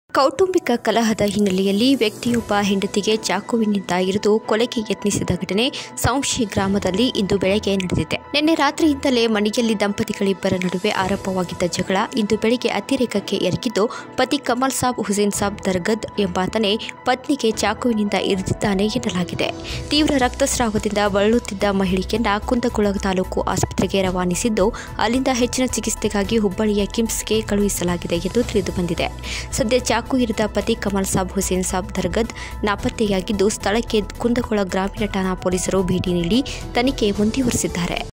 ಕೌಟುಂಬಿಕ ಕಲಹದ ಹಿನ್ನೆಲೆಯಲ್ಲಿ ವ್ಯಕ್ತಿಯೊಬ್ಬ ಹೆಂಡತಿಗೆ ಚಾಕುವಿನಿಂದ ಇರಿದು ಕೊಲೆಗೆ ಯತ್ನಿಸಿದ ಘಟನೆ ಸೌಂಶಿ ಗ್ರಾಮದಲ್ಲಿ ಇಂದು ಬೆಳಗ್ಗೆ ನಡೆದಿದೆ ನಿನ್ನೆ ರಾತ್ರಿಯಿಂದಲೇ ಮನೆಯಲ್ಲಿ ದಂಪತಿಗಳಿಬ್ಬರ ನಡುವೆ ಆರಂಭವಾಗಿದ್ದ ಜಗಳ ಇಂದು ಬೆಳಿಗ್ಗೆ ಅತಿರೇಕಕ್ಕೆ ಎರಗಿದ್ದು ಪತಿ ಕಮಲ್ ಸಾಬ್ ಹುಸೇನ್ ಸಾಬ್ ದರ್ಗದ್ ಎಂಬಾತನೇ ಪತ್ನಿಗೆ ಚಾಕುವಿನಿಂದ ಇರಿದಿದ್ದಾನೆ ಎನ್ನಲಾಗಿದೆ ತೀವ್ರ ರಕ್ತಸ್ರಾವದಿಂದ ಬಳಲುತ್ತಿದ್ದ ಮಹಿಳೆಯನ್ನ ಕುಂದಗೋಳ ತಾಲೂಕು ಆಸ್ಪತ್ರೆಗೆ ರವಾನಿಸಿದ್ದು ಅಲ್ಲಿಂದ ಹೆಚ್ಚಿನ ಚಿಕಿತ್ಸೆಗಾಗಿ ಹುಬ್ಬಳ್ಳಿಯ ಕಿಮ್ಸ್ಗೆ ಕಳುಹಿಸಲಾಗಿದೆ ಎಂದು ತಿಳಿದುಬಂದಿದೆ ಸದ್ಯ ಚಾಕು ಇರಿದ ಪತಿ ಕಮಲ್ ಸಾಬ್ ಹುಸೇನ್ ಸಾಬ್ ದರ್ಗದ್ ನಾಪತ್ತೆಯಾಗಿದ್ದು ಸ್ಥಳಕ್ಕೆ ಕುಂದಗೋಳ ಗ್ರಾಮೀಣ ಠಾಣಾ ಪೊಲೀಸರು ಭೇಟಿ ನೀಡಿ ತನಿಖೆ ಮುಂದುವರೆಸಿದ್ದಾರೆ